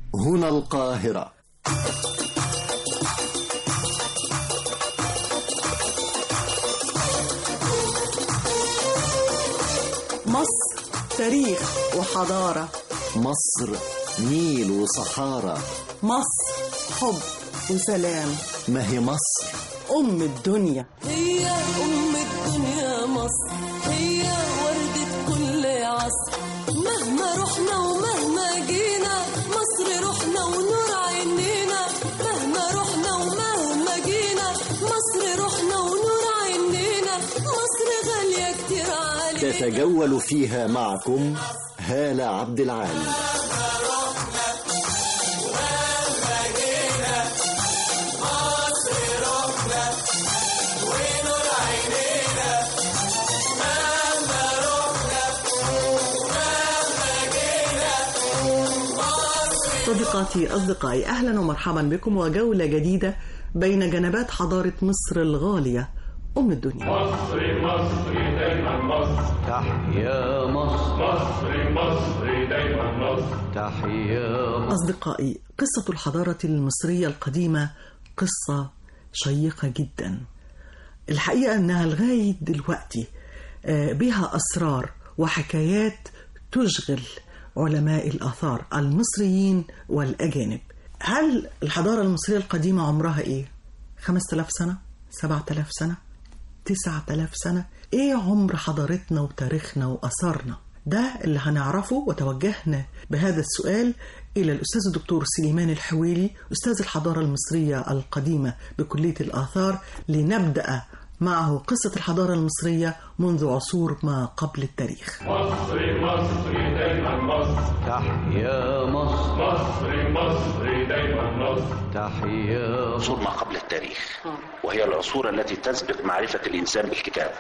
هنا القاهرة مصر تاريخ وحضارة مصر نيل وصحارى مصر حب وسلام ما هي مصر أم الدنيا هي أم الدنيا مصر هي وردة كل عصر مهما رحنا ومهما جينا مصر روحنا ونور عينينا مهما رحنا ومهما جينا مصر روحنا ونور عينينا مصر غالية كتير علينا تتجول فيها معكم هالة عبد العال صديقاتي أصدقائي أهلا ومرحبا بكم وجولة جديدة بين جنبات حضارة مصر الغالية أم الدنيا مصري مصري دايما مصر تحيا مصر مصري مصري دايما مصر تحيا مصر أصدقائي قصة الحضارة المصرية القديمة قصة شيقة جدا الحقيقة أنها لغاية دلوقتي آه، بها أسرار وحكايات تشغل علماء الآثار المصريين والأجانب هل الحضارة المصرية القديمة عمرها إيه؟ 5000 سنة؟ 7000 سنة؟ 9000 سنة؟ إيه عمر حضارتنا وتاريخنا وأثارنا؟ ده اللي هنعرفه وتوجهنا بهذا السؤال إلى الأستاذ الدكتور سليمان الحويلي أستاذ الحضارة المصرية القديمة بكلية الآثار لنبدأ معه قصة الحضارة المصرية منذ عصور ما قبل التاريخ مصري مصري دايما مصر تحيا مصر مصري مصري دايما مصر تحيا عصور ما قبل التاريخ وهي العصور التي تسبق معرفة الإنسان بالكتابة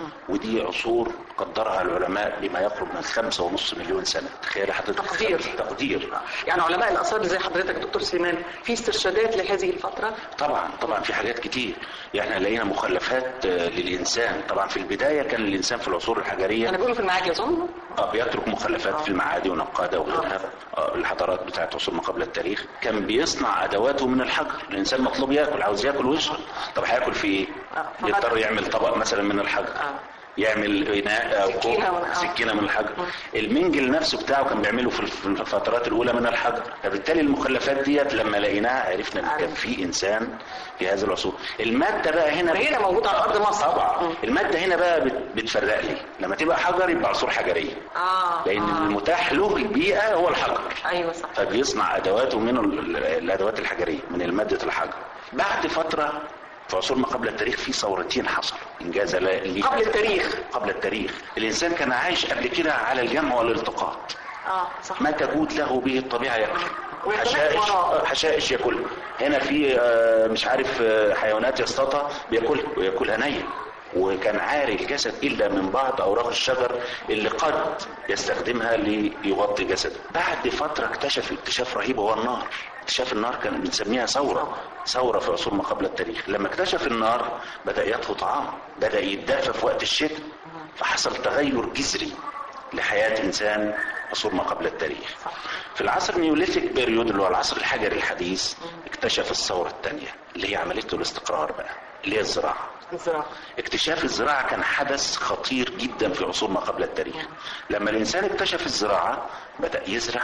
ودي عصور قدرها العلماء بما يقرب من خمسة ونص مليون سنة تخيل حضرتك تقدير. تقدير يعني علماء الآثار زي حضرتك دكتور سليمان في استرشادات لهذه الفترة طبعا طبعا في حاجات كتير يعني احنا لقينا مخلفات آه، للإنسان طبعا في البداية كان الإنسان في العصور الحجرية أنا بقوله في المعادي أظن آه، بيترك مخلفات في المعادي ونقادة وغيرها آه، الحضارات بتاعت عصور ما قبل التاريخ كان بيصنع أدواته من الحجر الإنسان مطلوب ياكل عاوز ياكل ويشرب طب هياكل في إيه؟ آه، فبدأ- يضطر يعمل طبق مثلا من الحجر آه. يعمل إناء أو سكينة كوب، من- آه. سكينة من الحجر المنجل نفسه بتاعه كان بيعمله في في الفترات الأولى من الحجر فبالتالي المخلفات ديت لما لقيناها عرفنا إن كان في إنسان في هذه العصور المادة بقى هنا وهنا موجودة على أرض مصر طبعا مم. المادة هنا بقى بت- بتفرق لي لما تبقى حجر يبقى عصور حجرية آه لأن آه. المتاح له البيئة هو الحجر أيوة صح فبيصنع ادواته من ال- الادوات الحجريه من ماده الحجر بعد فتره في عصور ما قبل التاريخ في ثورتين حصلوا انجاز لا- لي قبل التاريخ قبل التاريخ الانسان كان عايش قبل كده على الجمع والالتقاط آه صح ما تجود له به الطبيعه ياكل ويتنقل حشائش وراه. آه، حشائش ياكلها هنا في آه، مش عارف آه، حيوانات يصطادها بياكلها وياكلها نيه وكان عاري الجسد الا من بعض اوراق الشجر اللي قد يستخدمها ليغطي جسده بعد فتره اكتشف اكتشاف رهيب هو النار اكتشاف النار كان بنسميها ثوره ثوره في عصور ما قبل التاريخ لما اكتشف النار بدا يطهو طعام بدا يتدفى في وقت الشتاء فحصل تغير جذري لحياة إنسان عصور ما قبل التاريخ في العصر النيوليثيك بيريود اللي هو العصر الحجري الحديث اكتشف الثورة الثانية اللي هي عملية الاستقرار بقى اللي هي الزراعة الزراعة اكتشاف الزراعة كان حدث خطير جدا في عصور ما قبل التاريخ لما الإنسان اكتشف الزراعة بدأ يزرع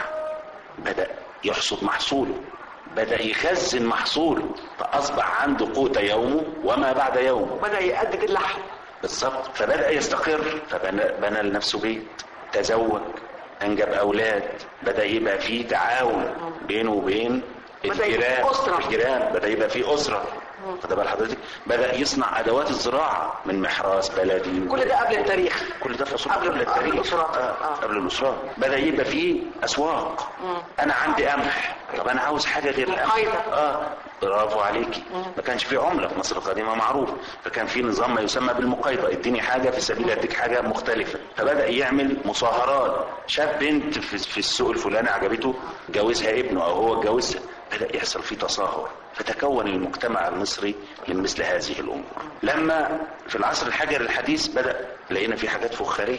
بدأ يحصد محصوله بدأ يخزن محصوله فأصبح عنده قوت يومه وما بعد يومه بدأ يقدد اللحم بالظبط فبدأ يستقر فبنى بنى لنفسه بيت تزوج أنجب أولاد بدأ يبقى فيه تعاون بينه وبين بدأ يبقى الجيران أسرة. الجيران بدأ يبقى فيه أسرة خد بال حضرتك بدأ يصنع أدوات الزراعة من محراث بلدي كل ده قبل التاريخ كل ده في عصور قبل- قبل قبل التاريخ الأسرات. آه. آه. قبل الأسرات بدأ يبقى فيه أسواق أنا عندي قمح طب أنا عاوز حاجة غير القمح مقايضة. اه برافو عليكي ما كانش في عملة في مصر القديمة معروف فكان في نظام ما يسمى بالمقايضة اديني حاجة في سبيل اديك حاجة مختلفة فبدأ يعمل مصاهرات شاب بنت في, في السوق الفلاني عجبته جوزها ابنه او هو اتجوزها بدأ يحصل فيه تصاهر فتكون المجتمع المصري لمثل هذه الامور لما في العصر الحجري الحديث بدأ لقينا في حاجات فخارية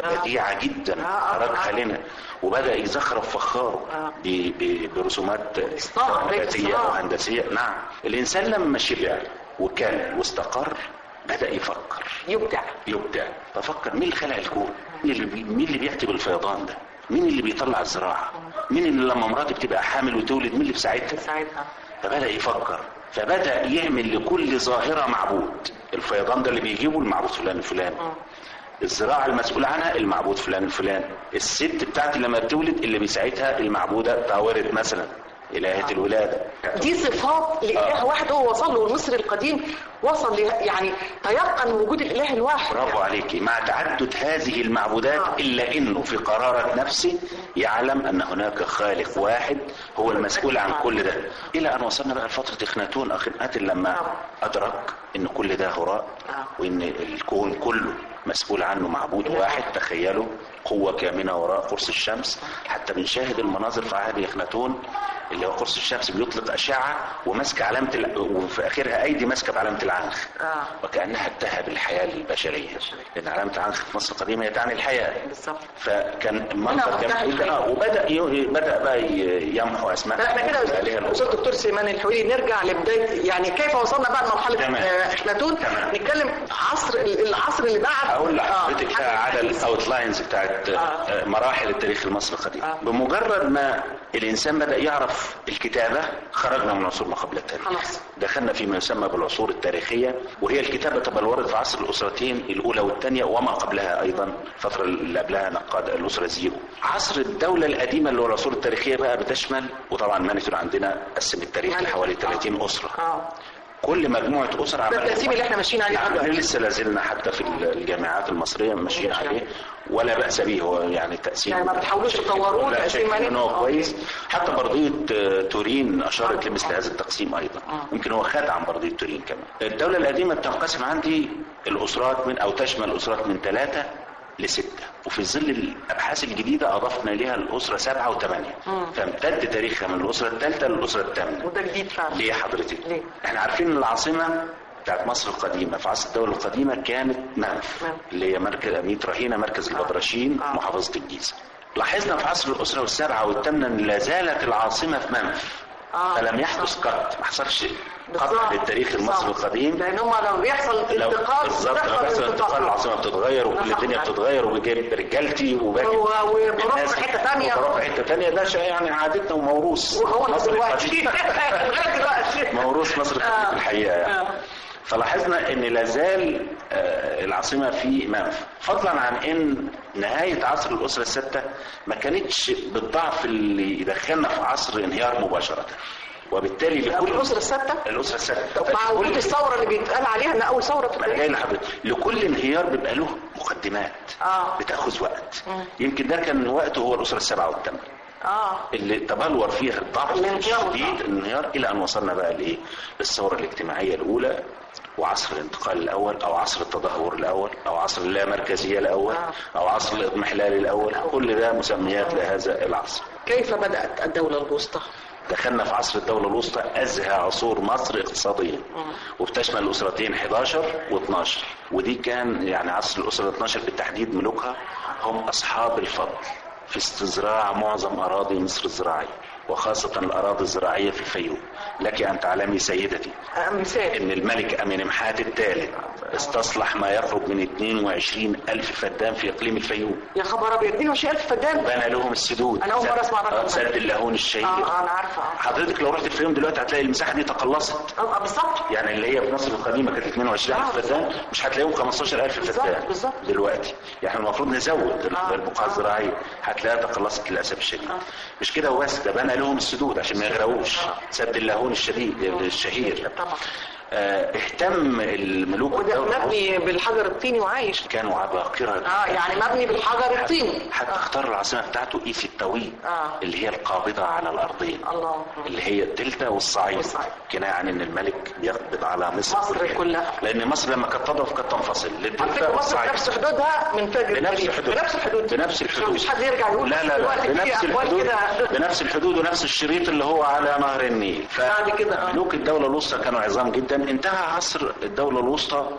بديعة جدا آه، آه، تركها آه. لنا وبدأ يزخرف فخاره آه. ب- ب- برسومات إصلاح، عليك نباتية إصلاح. أو هندسية نعم الإنسان لما شبع وكان واستقر بدأ يفكر يبدع يبدع بفكر مين اللي خلق الكون مين اللي بي... مين اللي بيحتب الفيضان ده مين اللي بيطلع الزراعه مين اللي لما مراتي بتبقى حامل وتولد مين اللي بيساعدها ساعتها فبدا يفكر فبدا يعمل لكل ظاهره معبود الفيضان ده اللي بيجيبه المعبود فلان الفلاني الزراعه المسؤول عنها المعبود فلان الفلاني الست بتاعتي لما بتولد اللي بيساعدها المعبوده طاورت مثلا الهه الولاده دي صفات لإله واحد هو وصل له المصري القديم وصل ل- يعني تيقن وجود الإله الواحد برافو عليكي مع تعدد هذه المعبودات آه. إلا أنه في قرارة نفسه يعلم أن هناك خالق واحد هو المسؤول عن كل ده إلى أن وصلنا بقى لفترة إخناتون أخناتون لما أدرك أن كل ده هراء آه. وأن الكون كله مسؤول عنه معبود واحد تخيلوا قوة كامنة وراء قرص الشمس حتى بنشاهد المناظر في عهد إخناتون اللي هو قرص الشمس بيطلق أشعة وماسكة علامة ال... وفي آخرها أيدي ماسكة بعلامة العنخ آه. وكأنها انتهى بالحياة البشرية لأن علامة العنخ في مصر القديمة هي تعني الحياة بالظبط فكان المنظر منها كان منتهى الحياة. آه وبدأ ي... بدأ بقى ي- يمحو أسماء احنا كده الآلهة استاذ الأخرى. دكتور سليمان الحويري نرجع لبدايه يعني كيف وصلنا بقى لمرحله تمام. آه، اخناتون تمام. نتكلم عصر العصر اللي بعد هقول لحضرتك آه، بقى على الاوتلاينز بتاعت آه. آه، مراحل التاريخ المصري القديم آه. بمجرد ما الانسان بدا يعرف الكتابه خرجنا من عصور ما قبل التاريخ خلاص. دخلنا فيما يسمى بالعصور التاريخيه وهي الكتابه تبلورت في عصر الاسرتين الاولى والثانيه وما قبلها ايضا الفتره اللي قبلها نقاد الاسره زيرو عصر الدوله القديمه اللي هو العصور التاريخيه بقى بتشمل وطبعا مانيتور عندنا قسم التاريخ مانيتور. لحوالي 30 اسره اه كل مجموعه اسر ده عملت التقسيم اللي احنا ماشيين عليه نعم دلوقتي. لسه لازلنا حتى في الجامعات المصريه ماشيين ماشي. عليه ولا باس به هو يعني تقسيم يعني ما بتحاولوش تطوروه لا تقسيم شايف يعني؟ ان هو آه. كويس حتى برضيه آه، تورين اشارت لمثل هذا التقسيم ايضا يمكن هو خد عن برضيه تورين كمان الدوله القديمه بتنقسم عندي الاسرات من او تشمل الاسرات من ثلاثه لستة وفي ظل الأبحاث الجديدة أضفنا إليها الأسرة سبعة وثمانية فامتد تاريخها من الأسرة الثالثة للأسرة الثامنة وده جديد فعلا ليه حضرتك؟ ليه؟ احنا عارفين ان العاصمه بتاعت مصر القديمه في عصر الدوله القديمه كانت منف منف. اللي هي مركز اميت رهينه مركز البدرشين آه. محافظه الجيزه لاحظنا في عصر الاسره والسبعه والثامنه ان لا زالت العاصمه في منف آه. فلم يحدث قط ما حصلش قطع بالظبط. للتاريخ المصري بالظبط. القديم لان هم لو بيحصل لو انتقال بالظبط لو بتحصل بيحصل انتقال العاصمه بتتغير وكل صح. الدنيا بتتغير وبيجيب رجالتي وباقي و- وبروح الناس- في حتة تانية. وبروح في حته ثانيه ده شيء يعني عادتنا وموروث وهو مصر دلوقتي القديم. لغاية دلوقتي موروث مصر القديم في الحقيقه يعني. فلاحظنا ان لازال آه، العاصمه في منف فضلا عن ان نهايه عصر الاسره السته ما كانتش بالضعف اللي يدخلنا في عصر انهيار مباشره وبالتالي لكل الاسره السادسه الاسره السته طب مع وجود كل- الثوره اللي بيتقال عليها ان اول ثوره في ما انا جاي التاريخ لحضرتك لكل انهيار بيبقى له مقدمات آه. بتاخذ وقت يمكن ده كان وقته هو الاسره السبعه والثامنه اه اللي تبلور فيها الضعف الانهيار الشديد الانهيار الى ان وصلنا بقى لايه؟ للثوره الاجتماعيه الاولى وعصر الانتقال الاول او عصر التدهور الاول او عصر اللامركزيه الاول او عصر الاضمحلال الاول كل ده مسميات لهذا العصر كيف بدات الدوله الوسطى؟ دخلنا في عصر الدولة الوسطى أزهى عصور مصر اقتصاديا وبتشمل الأسرتين 11 و12 ودي كان يعني عصر الأسرة 12 بالتحديد ملوكها هم أصحاب الفضل في استزراع معظم أراضي مصر الزراعية وخاصة الأراضي الزراعية في الفيوم لك أن تعلمي سيدتي آه، مثال ان الملك امينمحات الثالث استصلح ما يقرب من 22 الف فدان في اقليم الفيوم يا خبر ابيض 22000 فدان بنى لهم السدود أنا أول مرة أسمع الرقم ده. سد اللاهون الشهير اه آه، انا عارفه اه حضرتك لو رحت الفيوم دلوقتي هتلاقي المساحه دي تقلصت آه، بالظبط يعني اللي هي في مصر القديمه كانت 22000 آه، فدان مش هتلاقيهم 15000 بالظبط، فدان بالظبط. دلوقتي يعني المفروض نزود آه، البقعه آه. الزراعيه هتلاقيها تقلصت للاسف الشديد مش كده وبس ده بنى لهم السدود عشان ما يغرقوش سد اللاهون الشديد الشهير طبعا آه، اهتم الملوك وده والدولة مبني بالحجر الطيني وعايش كانوا عباقرة اه يعني مبني بالحجر الطيني حتى اختار العاصمة بتاعته ايفي الطويل آه. اللي هي القابضة على الأرضين الله اللي هي الدلتا والصعيد والصعيد. كناية عن ان الملك بيقبض على مصر, مصر كلها. لان مصر لما كانت تضعف كانت تنفصل على للدلتا فكره مصر والصعيد بنفس حدودها من فجر بنفس التاريخ. الحدود بنفس الحدود بنفس الحدود مش حد يرجع يقول لا لا دلوقتي لا في بنفس أقوال الحدود كده. بنفس الحدود ونفس الشريط اللي هو على نهر النيل بعد كده، آه. فملوك الدولة الوسطى كانوا عظام جدا انتهى عصر الدولة الوسطى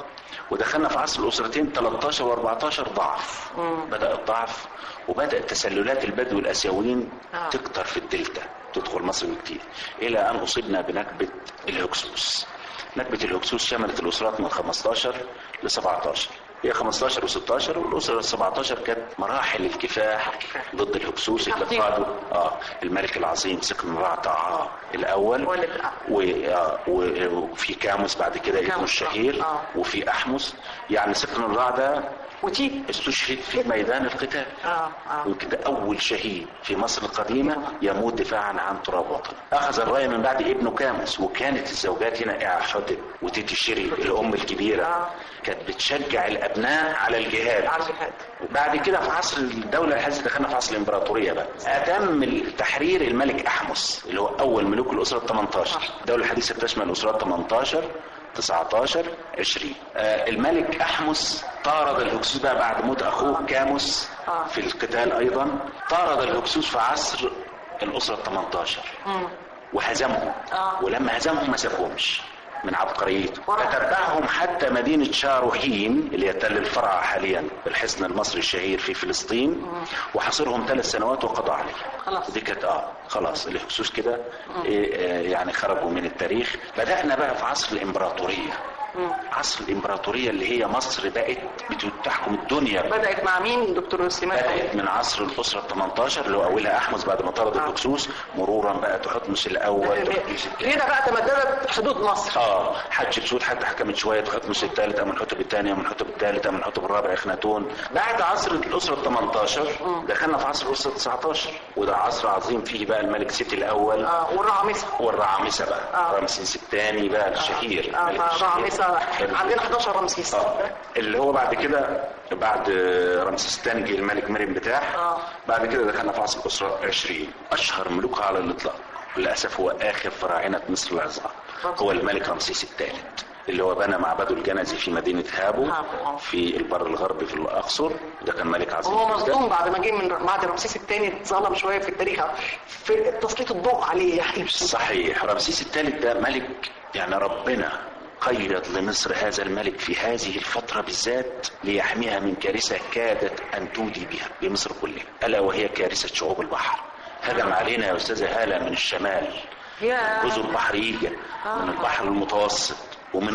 ودخلنا في عصر الاسرتين 13 و14 ضعف بدا الضعف وبدا تسللات البدو الاسيويين آه. تكتر في الدلتا تدخل مصر بكتير الى ان اصبنا بنكبه الهكسوس نكبه الهكسوس شملت الاسرات من 15 ل 17 هي 15 و16 والاسره ال 17 كانت مراحل الكفاح ضد الهكسوس اللي تحضير. قادوا اه الملك العظيم سكن رعطعاه الاول ولد. و- آه، و- وفي كاموس بعد كده ابنه كاموس، الشهير آه. وفي احمس يعني سكن الرع ده وتيجي استشهد في ميدان القتال اه اه وكده اول شهيد في مصر القديمه يموت دفاعا عن تراب وطن اخذ الرايه من بعد ابنه كاموس وكانت الزوجات هنا اع حتب وتيتي شيري الام الكبيره كانت بتشجع الابناء على الجهاد على الجهاد. بعد كده في عصر الدوله الحديثه دخلنا في عصر الامبراطوريه بقى اتم التحرير الملك احمس اللي هو اول ملوك الاسره ال 18 الدوله الحديثه بتشمل الاسرات 18 19 20 آه الملك احمس طارد الهكسوس بقى بعد موت اخوه كاموس آه. في القتال ايضا طارد الهكسوس في عصر الاسره ال 18 وهزمهم آه. ولما هزمهم ما سابهمش من عبقريته ورا. فتبعهم حتى مدينة شاروهين اللي هي تل الفرع حاليا الحصن المصري الشهير في فلسطين وحاصرهم ثلاث سنوات وقضى عليهم خلاص. دي كانت اه خلاص الهكسوس كده إيه آه، يعني خرجوا من التاريخ بدأنا بقى في عصر الإمبراطورية عصر الإمبراطورية اللي هي مصر بقت بتحكم الدنيا بدات مع مين دكتور سليمان بدأت من عصر الأسرة ال 18 اللي هو أولها أحمس بعد ما طرد الهكسوس مرورا بقى تحتمس الأول تحتمس الثاني هنا بقى تمددت حدود مصر اه حتشبسوت حتى حكمت شويه تحتمس الثالث امنحتب الثاني امنحتب الثالث امنحتب الرابع اخناتون بعد عصر الاسره ال 18 دخلنا في عصر الاسره 19 وده عصر عظيم فيه بقى الملك سيتي الاول اه والرعامسه والرعامسه بقى آه. رمسيس الثاني بقى الشهير اه الملك الشهير. الرعامسه عندنا 11 رمسيس اه اللي هو بعد كده بعد رمسيس الثاني جه الملك مريم بتاع آه. بعد كده دخلنا في عصر الاسره 20 اشهر ملوكها على الاطلاق للاسف هو اخر فراعنه مصر العظام هو الملك رمسيس الثالث اللي هو بنى معبده الجنزي في مدينة هابو هابو، آه. في البر الغربي في الأقصر ده كان ملك عظيم هو جداً. مظلوم بعد ما جه من بعد رمسيس الثاني اتظلم شويه في التاريخ في تسليط الضوء عليه يعني مش صحيح رمسيس الثالث ده ملك يعني ربنا قيد لمصر هذا الملك في هذه الفترة بالذات ليحميها من كارثة كادت أن تودي بها بمصر كلها ألا وهي كارثة شعوب البحر هجم علينا يا أستاذة هالة من الشمال يا جزر البحر إيجا من البحر المتوسط